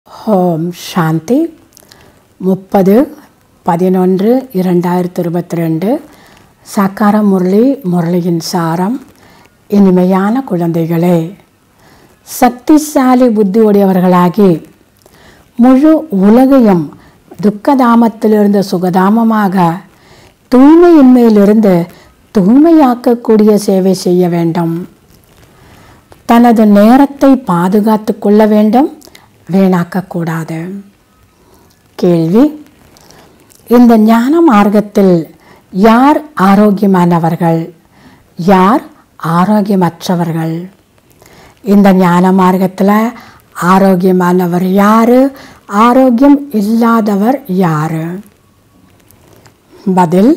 ஓம் சாந்தி முப்பது பதினொன்று இரண்டாயிரத்தி இருபத்தி ரெண்டு சக்கார முரளி முரளியின் சாரம் இனிமையான குழந்தைகளே சக்திசாலி புத்தி உடையவர்களாகி முழு உலகையும் துக்கதாமத்திலிருந்து சுகதாமமாக தூய்மையின்மையிலிருந்து தூய்மையாக்கக்கூடிய சேவை செய்ய வேண்டும் தனது நேரத்தை பாதுகாத்து கொள்ள வேண்டும் வீணாக்கக்கூடாது கேள்வி இந்த ஞான மார்க்கத்தில் யார் ஆரோக்கியமானவர்கள் யார் ஆரோக்கியமற்றவர்கள் இந்த ஞான மார்க்கத்தில் ஆரோக்கியமானவர் யார் ஆரோக்கியம் இல்லாதவர் யார் பதில்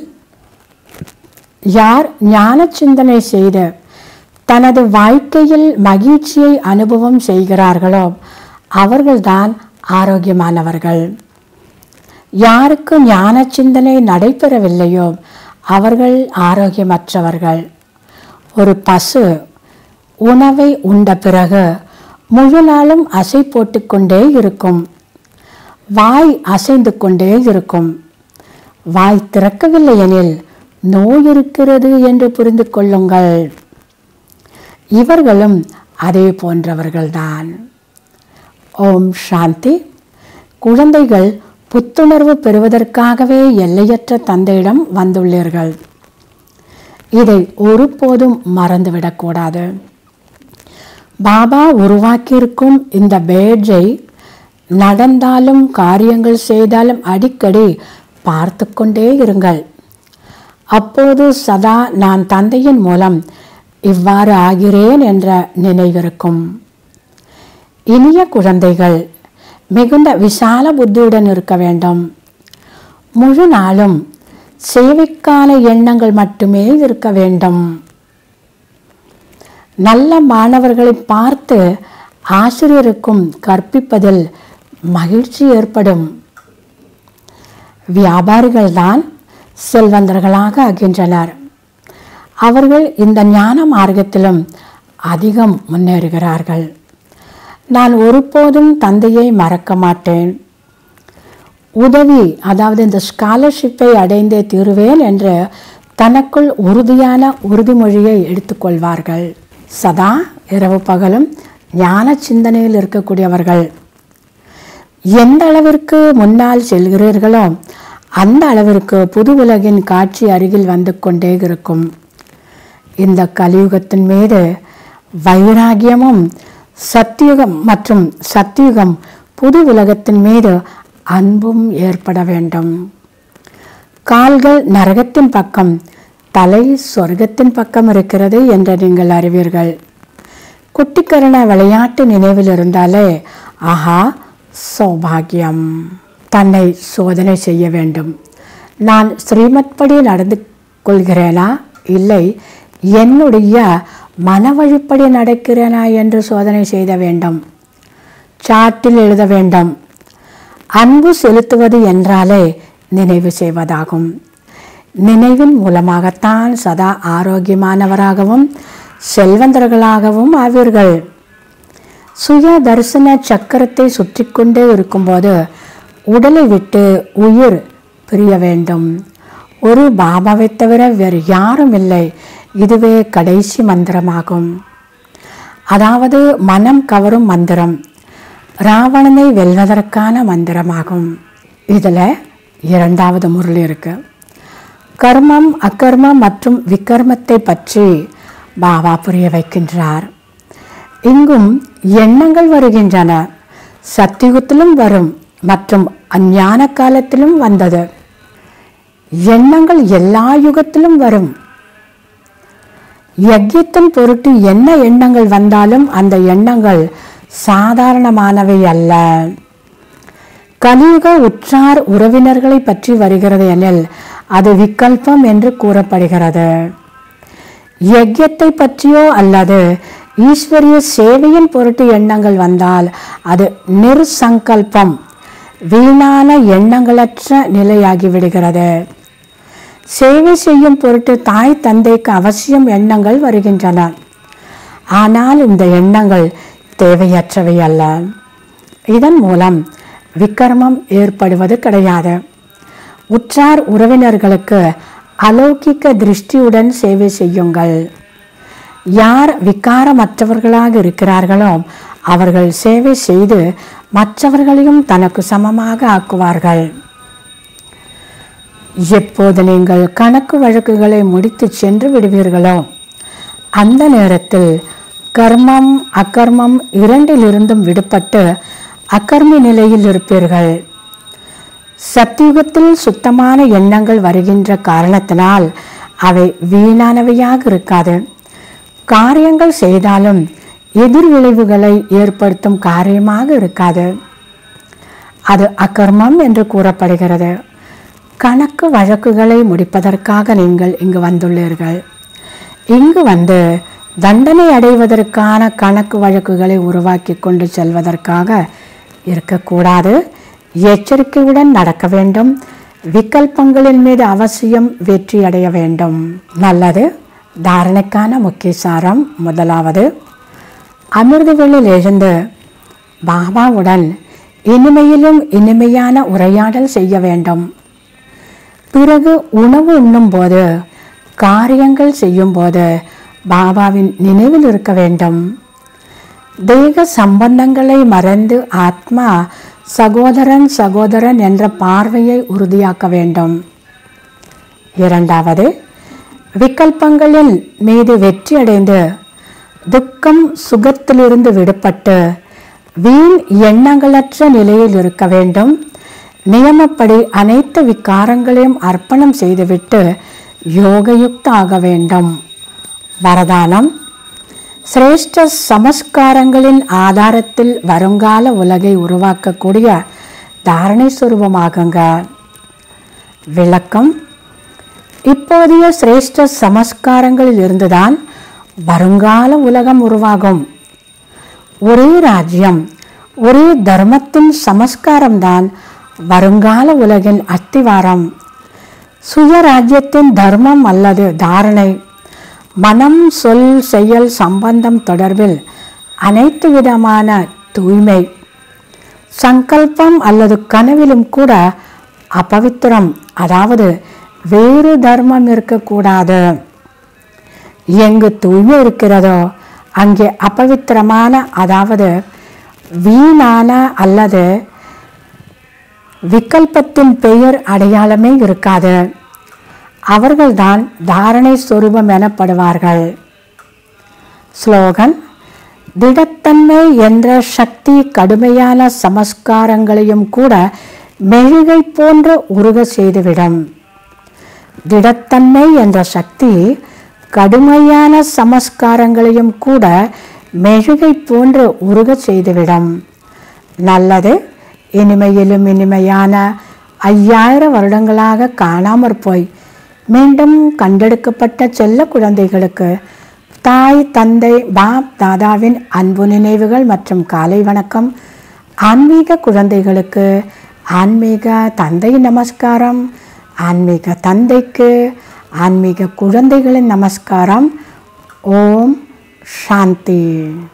யார் ஞான சிந்தனை செய்து தனது வாழ்க்கையில் மகிழ்ச்சியை அனுபவம் செய்கிறார்களோ அவர்கள்தான் ஆரோக்கியமானவர்கள் யாருக்கு ஞான சிந்தனை நடைபெறவில்லையோ அவர்கள் ஆரோக்கியமற்றவர்கள் ஒரு பசு உணவை உண்ட பிறகு முழு நாளும் அசை போட்டுக்கொண்டே இருக்கும் வாய் அசைந்து கொண்டே இருக்கும் வாய் திறக்கவில்லை எனில் நோய் இருக்கிறது என்று புரிந்து கொள்ளுங்கள் இவர்களும் அதே போன்றவர்கள்தான் ஓம் சாந்தி குழந்தைகள் புத்துணர்வு பெறுவதற்காகவே எல்லையற்ற தந்தையிடம் வந்துள்ளீர்கள் இதை ஒருபோதும் மறந்துவிடக்கூடாது பாபா உருவாக்கியிருக்கும் இந்த பேட்ஜை நடந்தாலும் காரியங்கள் செய்தாலும் அடிக்கடி பார்த்து கொண்டே இருங்கள் அப்போது சதா நான் தந்தையின் மூலம் இவ்வாறு ஆகிறேன் என்ற நினைவிருக்கும் இனிய குழந்தைகள் மிகுந்த விசால புத்தியுடன் இருக்க வேண்டும் முழு நாளும் சேவைக்கான எண்ணங்கள் மட்டுமே இருக்க வேண்டும் நல்ல மாணவர்களை பார்த்து ஆசிரியருக்கும் கற்பிப்பதில் மகிழ்ச்சி ஏற்படும் வியாபாரிகள்தான் செல்வந்தர்களாக ஆகின்றனர் அவர்கள் இந்த ஞான மார்க்கத்திலும் அதிகம் முன்னேறுகிறார்கள் நான் ஒருபோதும் தந்தையை மறக்க மாட்டேன் உதவி அதாவது இந்த ஸ்காலர்ஷிப்பை அடைந்தே தீருவேன் என்று தனக்குள் உறுதியான உறுதிமொழியை எடுத்துக்கொள்வார்கள் சதா இரவு பகலும் ஞான சிந்தனையில் இருக்கக்கூடியவர்கள் எந்த அளவிற்கு முன்னால் செல்கிறீர்களோ அந்த அளவிற்கு புது உலகின் காட்சி அருகில் வந்து கொண்டே இருக்கும் இந்த கலியுகத்தின் மீது வைராகியமும் சத்தியுகம் மற்றும் சத்தியுகம் புது உலகத்தின் மீது அன்பும் ஏற்பட வேண்டும் கால்கள் நரகத்தின் பக்கம் தலை சொர்க்கத்தின் பக்கம் இருக்கிறது என்று நீங்கள் அறிவீர்கள் குட்டிக்கரண விளையாட்டு நினைவில் இருந்தாலே ஆஹா சௌபாகியம் தன்னை சோதனை செய்ய வேண்டும் நான் ஸ்ரீமத் படி நடந்து கொள்கிறேனா இல்லை என்னுடைய மன வழிப்படி நடக்கிறேனா என்று சோதனை செய்த வேண்டும் சாட்டில் எழுத வேண்டும் அன்பு செலுத்துவது என்றாலே நினைவு செய்வதாகும் நினைவின் மூலமாகத்தான் சதா ஆரோக்கியமானவராகவும் செல்வந்தர்களாகவும் ஆவீர்கள் சுய தரிசன சக்கரத்தை சுற்றி கொண்டே இருக்கும்போது உடலை விட்டு உயிர் பிரிய வேண்டும் ஒரு பாபாவை தவிர வேறு யாரும் இல்லை இதுவே கடைசி மந்திரமாகும் அதாவது மனம் கவரும் மந்திரம் ராவணனை வெல்வதற்கான மந்திரமாகும் இதில் இரண்டாவது முரளி இருக்கு கர்மம் அக்கர்மம் மற்றும் விக்கர்மத்தை பற்றி பாபா புரிய வைக்கின்றார் இங்கும் எண்ணங்கள் வருகின்றன சத்தியுகத்திலும் வரும் மற்றும் அஞ்ஞான காலத்திலும் வந்தது எண்ணங்கள் எல்லா யுகத்திலும் வரும் யஜ்யத்தின் பொருட்டு என்ன எண்ணங்கள் வந்தாலும் அந்த எண்ணங்கள் சாதாரணமானவை அல்ல கலியுக உற்றார் உறவினர்களை பற்றி வருகிறது எனில் அது விக்கல்பம் என்று கூறப்படுகிறது யஜ்யத்தை பற்றியோ அல்லது ஈஸ்வரிய சேவையின் பொருட்டு எண்ணங்கள் வந்தால் அது நிர்சங்கல்பம் வீணான எண்ணங்களற்ற நிலையாகிவிடுகிறது சேவை செய்யும் பொருட்டு தாய் தந்தைக்கு அவசியம் எண்ணங்கள் வருகின்றன ஆனால் இந்த எண்ணங்கள் தேவையற்றவை அல்ல இதன் மூலம் விக்கிரமம் ஏற்படுவது கிடையாது உற்றார் உறவினர்களுக்கு அலௌகிக்க திருஷ்டியுடன் சேவை செய்யுங்கள் யார் விகாரமற்றவர்களாக இருக்கிறார்களோ அவர்கள் சேவை செய்து மற்றவர்களையும் தனக்கு சமமாக ஆக்குவார்கள் எப்போது நீங்கள் கணக்கு வழக்குகளை முடித்து சென்று விடுவீர்களோ அந்த நேரத்தில் கர்மம் அக்கர்மம் இரண்டிலிருந்தும் விடுபட்டு அக்கர்மி நிலையில் இருப்பீர்கள் சத்தியுகத்தில் சுத்தமான எண்ணங்கள் வருகின்ற காரணத்தினால் அவை வீணானவையாக இருக்காது காரியங்கள் செய்தாலும் எதிர் விளைவுகளை ஏற்படுத்தும் காரியமாக இருக்காது அது அக்கர்மம் என்று கூறப்படுகிறது கணக்கு வழக்குகளை முடிப்பதற்காக நீங்கள் இங்கு வந்துள்ளீர்கள் இங்கு வந்து தண்டனை அடைவதற்கான கணக்கு வழக்குகளை உருவாக்கி கொண்டு செல்வதற்காக இருக்கக்கூடாது எச்சரிக்கையுடன் நடக்க வேண்டும் விகல்பங்களின் மீது அவசியம் வெற்றி அடைய வேண்டும் நல்லது தாரணைக்கான முக்கிய சாரம் முதலாவது அமிர்தவெளியில் எழுந்து பாபாவுடன் இனிமையிலும் இனிமையான உரையாடல் செய்ய வேண்டும் பிறகு உணவு உண்ணும்போது காரியங்கள் செய்யும்போது பாபாவின் நினைவில் இருக்க வேண்டும் தேக சம்பந்தங்களை மறந்து ஆத்மா சகோதரன் சகோதரன் என்ற பார்வையை உறுதியாக்க வேண்டும் இரண்டாவது விகல்பங்களின் மீது வெற்றி அடைந்து துக்கம் சுகத்திலிருந்து விடுபட்டு வீண் எண்ணங்களற்ற நிலையில் இருக்க வேண்டும் நியமப்படி அனைத்து விகாரங்களையும் அர்ப்பணம் செய்துவிட்டு யோகயுக்த ஆக வேண்டும் வரதானம் சிரேஷ்ட சமஸ்காரங்களின் ஆதாரத்தில் வருங்கால உலகை உருவாக்கக்கூடிய தாரணை சுரூபமாகுங்க விளக்கம் இப்போதைய சிரேஷ்ட சமஸ்காரங்களில் இருந்துதான் வருங்கால உலகம் உருவாகும் ஒரே ராஜ்யம் ஒரே தர்மத்தின் சமஸ்காரம்தான் வருங்கால உலகின் அத்திவாரம் சுயராஜ்யத்தின் தர்மம் அல்லது தாரணை மனம் சொல் செயல் சம்பந்தம் தொடர்பில் அனைத்து விதமான தூய்மை சங்கல்பம் அல்லது கனவிலும் கூட அபவித்திரம் அதாவது வேறு தர்மம் இருக்கக்கூடாது எங்கு தூய்மை இருக்கிறதோ அங்கே அபவித்திரமான அதாவது வீணான அல்லது விகல்பத்தின் பெயர் அடையாளமே இருக்காது அவர்கள்தான் தாரணை சொரூபம் எனப்படுவார்கள் ஸ்லோகன் திடத்தன்மை என்ற சக்தி கடுமையான சமஸ்காரங்களையும் கூட மெழுகை போன்று உருக செய்துவிடும் திடத்தன்மை என்ற சக்தி கடுமையான சமஸ்காரங்களையும் கூட மெழுகை போன்று உருக செய்துவிடும் நல்லது இனிமையிலும் இனிமையான ஐயாயிரம் வருடங்களாக காணாமற் போய் மீண்டும் கண்டெடுக்கப்பட்ட செல்ல குழந்தைகளுக்கு தாய் தந்தை பாப் தாதாவின் அன்பு நினைவுகள் மற்றும் காலை வணக்கம் ஆன்மீக குழந்தைகளுக்கு ஆன்மீக தந்தை நமஸ்காரம் ஆன்மீக தந்தைக்கு ஆன்மீக குழந்தைகளின் நமஸ்காரம் ஓம் சாந்தி